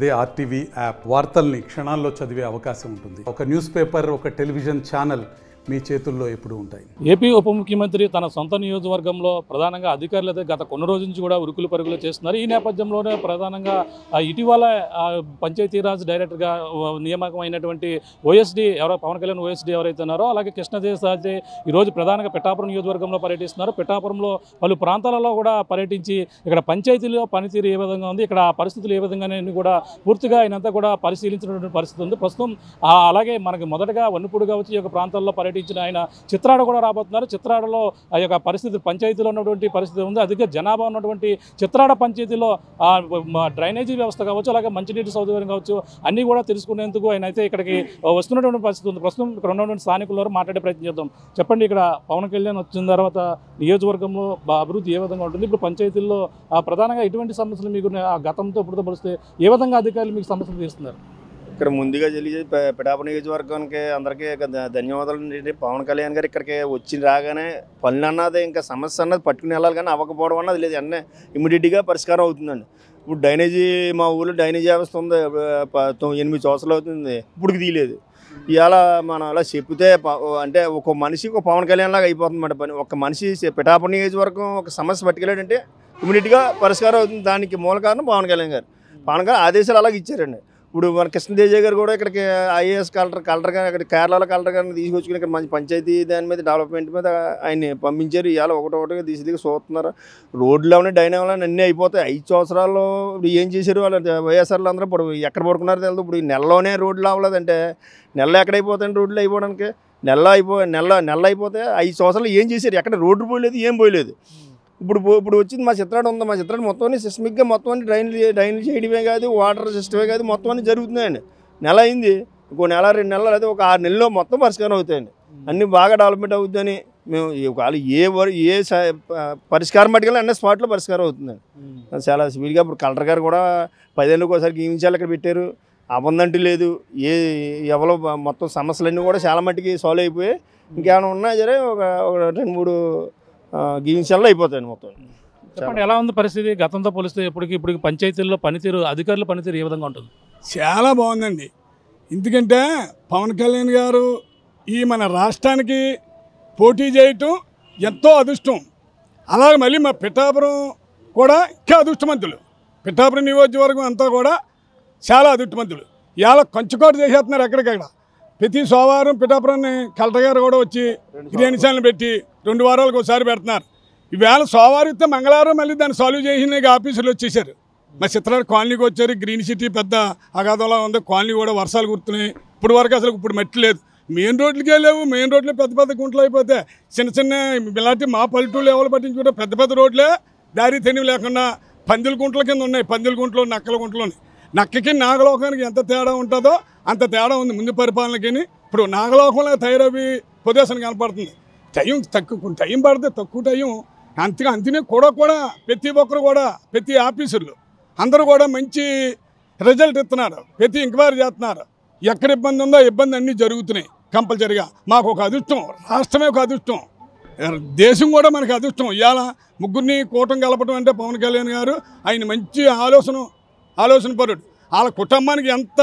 అదే RTV app వార్తల్ని క్షణాల్లో చదివే అవకాశం ఉంటుంది ఒక న్యూస్ పేపర్ ఒక టెలివిజన్ ఛానల్ మీ చేతుల్లో ఎప్పుడూ ఉంటాయి ఏపీ ఉప ముఖ్యమంత్రి తన సొంత నియోజకవర్గంలో ప్రధానంగా అధికారులతో గత కొన్ని రోజుల నుంచి కూడా ఉరుకులు పరుగులు చేస్తున్నారు ఈ నేపథ్యంలోనే ప్రధానంగా ఆ, ఇటీవల ఆ, పంచాయతీరాజ్ డైరెక్టర్గా ఆ, నియామకమైనటువంటి ఓఎస్డీ ఎవరో పవన్ కళ్యాణ్ ఓఎస్డీ ఎవరైతే ఉన్నారో అలాగే కృష్ణదేశాజీ ఈరోజు ప్రధానంగా పిఠాపురం నియోజకవర్గంలో పర్యటిస్తున్నారు పిఠాపురంలో పలు ప్రాంతాలలో కూడా పర్యటించి ఇక్కడ పంచాయతీలో పనితీరు ఏ విధంగా ఉంది ఇక్కడ ఆ పరిస్థితులు ఏ విధంగా ఉన్నాయని కూడా పూర్తిగా ఆయనంతా కూడా పరిశీలించినటువంటి పరిస్థితి ఉంది ప్రస్తుతం ఆ, అలాగే మనకి మొదటగా వన్నుపూడి కావచ్చు ఈ యొక్క ప్రాంతాల్లో పర్యటించిన ఆయన చిత్రాడ కూడా రాబోతున్నారు చిత్రాడలో ఆ యొక్క పరిస్థితి పంచాయతీలో ఉన్నటువంటి పరిస్థితి ఉంది అధిక జనాభా ఉన్నటువంటి చిత్రాడ పంచాయతీలో ఆ, మ- డ్రైనేజీ వ్యవస్థ కావచ్చు అలాగే మంచినీటి సౌకర్యం కావచ్చు అన్నీ కూడా తెలుసుకునేందుకు ఆయన అయితే ఇక్కడికి వస్తున్నటువంటి పరిస్థితి ఉంది ప్రస్తుతం ఇక్కడ ఉన్నటువంటి స్థానికుల మాట్లాడే ప్రయత్నం చేద్దాం చెప్పండి ఇక్కడ పవన్ కళ్యాణ్ వచ్చిన తర్వాత నియోజకవర్గంలో బా- అభివృద్ధి ఏ విధంగా ఉంటుంది ఇప్పుడు పంచాయతీల్లో ఆ, ప్రధానంగా ఎటువంటి సమస్యలు మీకు ఉన్నాయి? ఆ గతంతో ఇప్పుడుతో పోలిస్తే ఏ విధంగా అధికారులు మీకు సమస్యలు తీస్తున్నారు ఇక్కడ ముందుగా తెలియజే ప- పిఠాప నియోజకవర్గానికి అందరికీ ఇక ధ- ధన్యవాదాలు అండి పవన్ కళ్యాణ్ గారు ఇక్కడికి వచ్చి రాగానే పనులు అన్నది ఇంకా సమస్య అన్నది పట్టుకుని వెళ్ళాలి కానీ అవ్వకపోవడం అన్నది లేదు అన్నీ ఇమీడియట్గా పరిష్కారం అవుతుందండి ఇప్పుడు డైనేజీ మా ఊళ్ళో డైనేజీ వ్యవస్థ ఉంది ప- ప- తొమ్మిది ఎనిమిది సంవత్సరాలు అవుతుంది ఇప్పుడు తీయలేదు ఇవాళ మనం అలా చెప్తే ప- అంటే ఒక మనిషికి ఒక పవన్ కళ్యాణ్ లాగా అయిపోతుంది పని ఒక మనిషి చె- పిఠాప నియోజకవర్గం ఒక సమస్య పట్టుకెళ్ళాడంటే ఇమీడియట్గా పరిష్కారం అవుతుంది దానికి మూల కారణం పవన్ కళ్యాణ్ గారు పవన్ కళ్యాణ్ ఆదేశాలు అలాగే ఇచ్చారండి ఇప్పుడు మన కృష్ణదేజ గారు కూడా ఇక్కడికి ఐఏఎస్ కలెక్టర్ కలెక్టర్ గారు ఇక్కడ కేరళలో కలెక్టర్ గారిని తీసుకొచ్చుకుని ఇక్కడ మంచి పంచాయతీ దాని మీద డెవలప్మెంట్ మీద ఆయన్ని పంపించారు ఇవాళ ఒకటి ఒకటిగా తీసి దిగి చూస్తున్నారు రోడ్లు అవన్నీ డైనామో అన్నీ అయిపోతాయి ఐదు సంవత్సరాల్లో ఇప్పుడు ఏం చేశారు వాళ్ళ వైఎస్ఆర్లు అందరూ ఇప్పుడు ఎక్కడ పడుకున్నారో తెలియదు ఇప్పుడు ఈ నెలలోనే రోడ్లు అవ్వలేదంటే నెల ఎక్కడ అయిపోతాయండి రోడ్లు అయిపోవడానికి నెల అయిపో నెల నెల అయిపోతే ఐదు సంవత్సరాలు ఏం చేశారు ఎక్కడ రోడ్డు పోయలేదు ఏం పోయలేదు ఇప్పుడు పో- ఇప్పుడు వచ్చింది మా చిత్రాడు ఉంది మా చిత్రాడు మొత్తం అన్ని సిస్మిక్గా మొత్తం అన్ని డ్రైన్లు డ్రైన్లు చేయడమే కాదు వాటర్ సిస్టమే కాదు మొత్తం అన్ని జరుగుతున్నాయండి నెల అయింది ఇంకో నెల రెండు నెలలు అయితే ఒక ఆరు నెలల్లో మొత్తం పరిష్కారం అవుతాయండి అన్ని బాగా డెవలప్మెంట్ అవుతుందని మేము ఒకవేళ ఏ వర్ ఏ స- ప- పరిష్కారం పట్టుకెళ్ళి అన్ని స్పాట్లో పరిష్కారం అవుతుందండి చాలా స్పీడ్గా ఇప్పుడు కలెక్టర్ గారు కూడా పదేళ్ళకి ఒకసారి గీవించాలి ఇక్కడ పెట్టారు అబందంటూ లేదు ఏ ఎవరో బ- మొత్తం సమస్యలన్నీ కూడా చాలా మట్టుకి సాల్వ్ అయిపోయాయి ఇంకేమైనా ఉన్నా సరే ఒక ఒక రెండు మూడు గీవించాల్లో అయిపోతాయండి మొత్తం చెప్పండి ఎలా ఉంది పరిస్థితి గతంతో పోలిస్తే ఇప్పటికి ఇప్పుడు పంచాయతీల్లో పనితీరు అధికారుల పనితీరు ఏ విధంగా ఉంటుంది చాలా బాగుందండి ఎందుకంటే పవన్ కళ్యాణ్ గారు ఈ మన రాష్ట్రానికి పోటీ చేయటం ఎంతో అదృష్టం అలాగే మళ్ళీ మా పిఠాపురం కూడా ఇంకా అదృష్టవంతులు పిఠాపురం నియోజకవర్గం అంతా కూడా చాలా అదృష్టవంతులు ఇవాళ కంచుకోట చేసేస్తున్నారు ఎక్కడికక్కడ ప్రతి సోమవారం పిఠాపురాన్ని కలెక్టర్ గారు కూడా వచ్చి గిరిజనశాలను పెట్టి రెండు వారాలకు ఒకసారి పెడుతున్నారు ఈవేళ సోమవారం ఇస్తే మంగళవారం మళ్ళీ దాన్ని సాల్వ్ చేసిన ఆఫీసులు వచ్చేసారు మా చిత్రాలు కాలనీకి వచ్చారు గ్రీన్ సిటీ పెద్ద అగాధంలా ఉంది కాలనీ కూడా వర్షాలు కుడుతున్నాయి ఇప్పుడు వరకు అసలు ఇప్పుడు మట్టి లేదు మెయిన్ రోడ్లకే లేవు మెయిన్ రోడ్లు పెద్ద పెద్ద గుంటలు అయిపోతే చిన్న చిన్న ఇలాంటి మా పల్లెటూళ్ళు ఎవరు పట్టించుకుంటే పెద్ద పెద్ద రోడ్లే దారి తెలివి లేకుండా పందిల గుంటల కింద ఉన్నాయి పందిల గుంటలు నక్కల గుంటలు ఉన్నాయి నక్కకి నాగలోకానికి ఎంత తేడా ఉంటుందో అంత తేడా ఉంది ముందు పరిపాలనకి ఇప్పుడు నాగలోకంలో తయారవి ప్రదేశం కనపడుతుంది టైం తక్కువ టైం పడితే తక్కువ టైం అంతగా అంతనే కూడా కూడా ప్రతి ఒక్కరు కూడా ప్రతి ఆఫీసులు అందరూ కూడా మంచి రిజల్ట్ ఇస్తున్నారు ప్రతి ఎంక్వైరీ చేస్తున్నారు ఎక్కడ ఇబ్బంది ఉందో ఇబ్బంది అన్నీ జరుగుతున్నాయి కంపల్సరిగా మాకు ఒక అదృష్టం రాష్ట్రమే ఒక అదృష్టం దేశం కూడా మనకి అదృష్టం ఇవాళ ముగ్గురిని కూటం కలపడం అంటే పవన్ కళ్యాణ్ గారు ఆయన మంచి ఆలోచన ఆలోచన పరుడు వాళ్ళ కుటుంబానికి ఎంత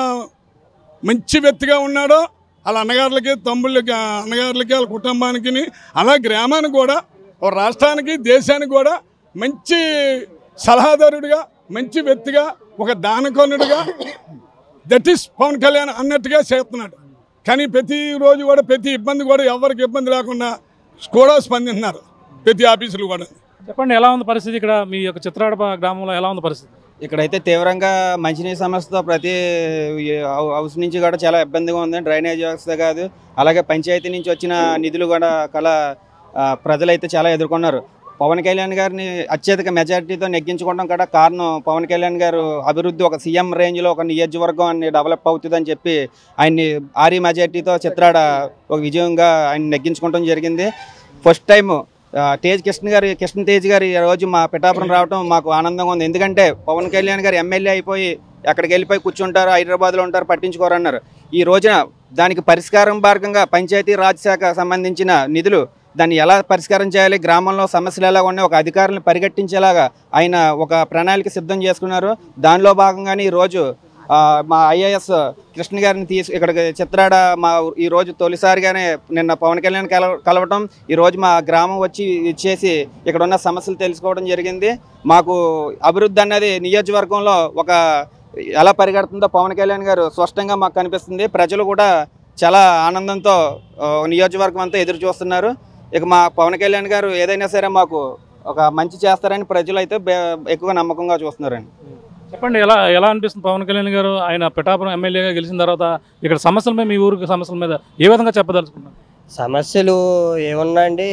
మంచి వ్యక్తిగా ఉన్నాడో వాళ్ళ అన్నగారులకి తమ్ముళ్ళకి అన్నగారులకి వాళ్ళ కుటుంబానికి అలా గ్రామానికి కూడా ఓ రాష్ట్రానికి దేశానికి కూడా మంచి సలహాదారుడిగా మంచి వ్యక్తిగా ఒక దానకొనుడిగా దట్ ఈస్ పవన్ కళ్యాణ్ అన్నట్టుగా చేస్తున్నాడు కానీ ప్రతి రోజు కూడా ప్రతి ఇబ్బంది కూడా ఎవరికి ఇబ్బంది లేకుండా కూడా స్పందిస్తున్నారు ప్రతి ఆఫీసులు కూడా చెప్పండి ఎలా ఉంది పరిస్థితి ఇక్కడ మీ యొక్క చిత్రాడ గ్రామంలో ఎలా ఉంది పరిస్థితి ఇక్కడైతే తీవ్రంగా మంచినీటి సమస్యతో ప్రతి హౌ- హౌస్ నుంచి కూడా చాలా ఇబ్బందిగా ఉంది డ్రైనేజ్ వ్యవస్థ కాదు అలాగే పంచాయతీ నుంచి వచ్చిన నిధులు కూడా కల ఆ, ప్రజలైతే చాలా ఎదుర్కొన్నారు పవన్ కళ్యాణ్ గారిని అత్యధిక మెజారిటీతో నెగ్గించుకోవడం కూడా కారణం పవన్ కళ్యాణ్ గారు అభివృద్ధి ఒక సీఎం రేంజ్లో ఒక నియోజకవర్గం అన్ని డెవలప్ అవుతుందని చెప్పి ఆయన్ని ఆరీ మెజారిటీతో చిత్రాడ ఒక విజయంగా ఆయన నెగ్గించుకోవడం జరిగింది ఫస్ట్ టైం ఆ, తేజ్ కృష్ణ గారి కృష్ణ తేజ్ గారి ఈ రోజు మా పిఠాపురం రావడం మాకు ఆనందంగా ఉంది ఎందుకంటే పవన్ కళ్యాణ్ గారు ఎమ్మెల్యే అయిపోయి అక్కడికి వెళ్ళిపోయి కూర్చుంటారు హైదరాబాద్లో ఉంటారు పట్టించుకోరన్నారు ఈ రోజున దానికి పరిష్కారం భాగంగా పంచాయతీ రాజ్ శాఖ సంబంధించిన నిధులు దాన్ని ఎలా పరిష్కారం చేయాలి గ్రామంలో సమస్యలు ఎలా ఉన్నాయి ఒక అధికారులను పరిగెట్టించేలాగా ఆయన ఒక ప్రణాళిక సిద్ధం చేసుకున్నారు దానిలో భాగంగానే ఈరోజు ఆ, మా ఐఏఎస్ కృష్ణ గారిని తీసి ఇక్కడికి చిత్రాడ మా ఈ రోజు తొలిసారిగానే నిన్న పవన్ కళ్యాణ్ కల కలవటం ఈ రోజు మా గ్రామం వచ్చి ఇచ్చేసి ఇక్కడ ఉన్న సమస్యలు తెలుసుకోవడం జరిగింది మాకు అభివృద్ధి అన్నది నియోజకవర్గంలో ఒక ఎలా పరిగెడుతుందో పవన్ కళ్యాణ్ గారు స్పష్టంగా మాకు కనిపిస్తుంది ప్రజలు కూడా చాలా ఆనందంతో ఆ, నియోజకవర్గం అంతా ఎదురు చూస్తున్నారు ఇక మా పవన్ కళ్యాణ్ గారు ఏదైనా సరే మాకు ఒక మంచి చేస్తారని ప్రజలు అయితే బే- ఎక్కువగా నమ్మకంగా చూస్తున్నారండి చెప్పండి ఎలా ఎలా అనిపిస్తుంది పవన్ కళ్యాణ్ గారు ఆయన పిఠాపురం ఎమ్మెల్యేగా గెలిచిన తర్వాత ఇక్కడ సమస్యల మీద మీ ఊరికి సమస్యల మీద ఏ విధంగా చెప్పదలుచుకున్నారు సమస్యలు ఏమున్నా అండి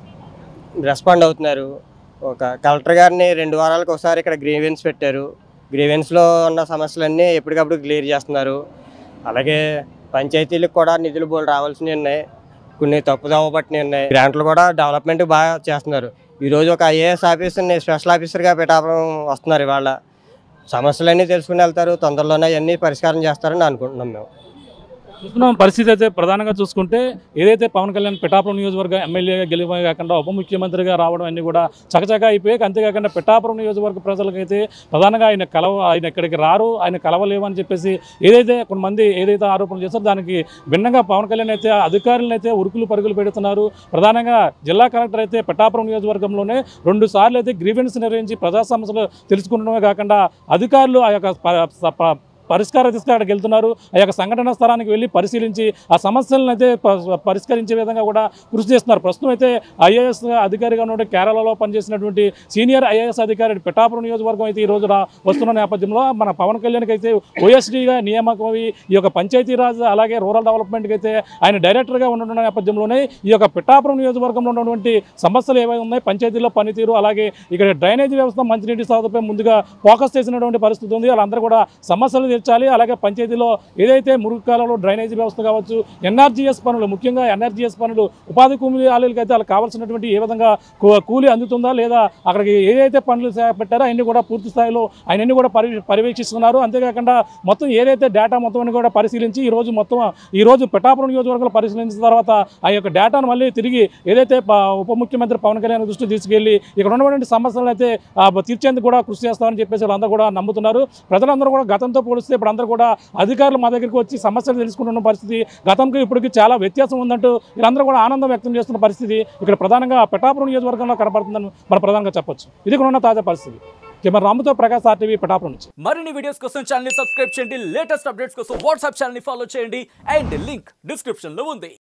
రెస్పాండ్ అవుతున్నారు ఒక కలెక్టర్ గారిని రెండు వారాలకు ఒకసారి ఇక్కడ గ్రీవెన్స్ పెట్టారు గ్రీవెన్స్లో ఉన్న సమస్యలన్నీ ఎప్పటికప్పుడు క్లియర్ చేస్తున్నారు అలాగే పంచాయతీలకు కూడా నిధులు బోల్ రావాల్సినవి ఉన్నాయి కొన్ని తప్పుదోవ పట్టినవి ఉన్నాయి గ్రాంట్లు కూడా డెవలప్మెంట్ బాగా చేస్తున్నారు ఈరోజు ఒక ఐఏఎస్ ఆఫీసర్ని స్పెషల్ ఆఫీసర్గా పిఠాపురం వస్తున్నారు ఇవాళ సమస్యలన్నీ తెలుసుకుని వెళ్తారు తొందరలోనే అవన్నీ పరిష్కారం చేస్తారని అనుకుంటున్నాం మేము చూస్తున్నాం పరిస్థితి అయితే ప్రధానంగా చూసుకుంటే ఏదైతే పవన్ కళ్యాణ్ పిఠాపురం నియోజకవర్గ ఎమ్మెల్యేగా గెలివే కాకుండా ఉప ముఖ్యమంత్రిగా రావడం అన్ని కూడా చకచకా అయిపోయాయి అంతేకాకుండా పిఠాపురం నియోజకవర్గ ప్రజలకైతే ప్రధానంగా ఆయన కలవ ఆయన ఇక్కడికి రారు ఆయన కలవలేవు అని చెప్పేసి ఏదైతే కొంతమంది ఏదైతే ఆరోపణలు చేస్తారో దానికి భిన్నంగా పవన్ కళ్యాణ్ అయితే అధికారులను అయితే ఉరుకులు పరుగులు పెడుతున్నారు ప్రధానంగా జిల్లా కలెక్టర్ అయితే పిఠాపురం నియోజకవర్గంలోనే రెండు సార్లు అయితే గ్రీవెన్స్ నిర్వహించి ప్రజా సమస్యలు తెలుసుకుంటమే కాకుండా అధికారులు ఆ యొక్క ప- ప- పరిష్కార దిశగా అక్కడికి వెళ్తున్నారు ఆ యొక్క సంఘటన స్థలానికి వెళ్ళి పరిశీలించి ఆ సమస్యలను అయితే ప- పరిష్కరించే విధంగా కూడా కృషి చేస్తున్నారు ప్రస్తుతం అయితే ఐఏఎస్ అధికారిగా ఉన్న కేరళలో పనిచేసినటువంటి సీనియర్ ఐఏఎస్ అధికారి పిఠాపురం నియోజకవర్గం అయితే ఈ రోజు రా వస్తున్న నేపథ్యంలో మన పవన్ కళ్యాణ్కి అయితే ఓఎస్డీగా నియామకం అయి ఈ యొక్క పంచాయతీరాజ్ అలాగే రూరల్ డెవలప్మెంట్కి అయితే ఆయన డైరెక్టర్గా ఉన్న నేపథ్యంలోనే ఈ యొక్క పిఠాపురం నియోజకవర్గంలో ఉన్నటువంటి సమస్యలు ఏవైతే ఉన్నాయి పంచాయతీలో పనితీరు అలాగే ఇక్కడ డ్రైనేజీ వ్యవస్థ మంచినీటి సౌకర్యం ముందుగా ఫోకస్ చేసినటువంటి పరిస్థితి ఉంది వాళ్ళందరూ కూడా సమస్యలు తీర్చాలి అలాగే పంచాయతీలో ఏదైతే మురుగు కాలంలో డ్రైనేజీ వ్యవస్థ కావచ్చు ఎన్ఆర్జీఎస్ పనులు ముఖ్యంగా ఎన్ఆర్జీఎస్ పనులు ఉపాధి కూలీ ఆలీలకి అయితే వాళ్ళకి కావాల్సినటువంటి ఏ విధంగా కూ- కూలీ అందుతుందా లేదా అక్కడికి ఏదైతే పనులు చే- పెట్టారో అన్ని కూడా పూర్తి స్థాయిలో ఆయన అన్ని కూడా పరి పర్యవేక్షిస్తున్నారు అంతేకాకుండా మొత్తం ఏదైతే డేటా మొత్తం అన్ని కూడా పరిశీలించి ఈ రోజు మొత్తం ఈ రోజు పిఠాపురం నియోజకవర్గంలో పరిశీలించిన తర్వాత ఆ యొక్క డేటాను మళ్ళీ తిరిగి ఏదైతే ప- ఉప ముఖ్యమంత్రి పవన్ కళ్యాణ్ దృష్టికి తీసుకెళ్లి ఇక్కడ ఉన్నటువంటి సమస్యలను అయితే ఆ, తీర్చేందుకు కూడా కృషి చేస్తామని చెప్పేసి వాళ్ళందరూ కూడా నమ్ముతున్నారు ప్రజలందరూ కూడా గతంతో పోలిస్తే ఇప్పుడు అందరూ కూడా అధికారులు మా దగ్గరికి వచ్చి సమస్యలు తెలుసుకుంటున్న పరిస్థితి గతంకి ఇప్పటికి చాలా వ్యత్యాసం ఉందంటూ వీళ్ళందరూ కూడా ఆనందం వ్యక్తం చేస్తున్న పరిస్థితి ఇక్కడ ప్రధానంగా పిఠాపురం నియోజకవర్గంలో కనపడుతుందని మనం ప్రధానంగా చెప్పొచ్చు ఇది కూడా ఉన్న తాజా పరిస్థితి కెమెరా రాముతో ప్రకాశ్ ఆర్టీవీ పిఠాపురం నుంచి మరిన్ని వీడియోస్ కోసం ఛానల్ ని సబ్స్క్రైబ్ చేయండి లేటెస్ట్ అప్డేట్స్ కోసం వాట్సాప్ ఛానల్ ని ఫాలో చేయండి అండ్ లింక్ డిస్క్రిప్షన్ లో ఉంది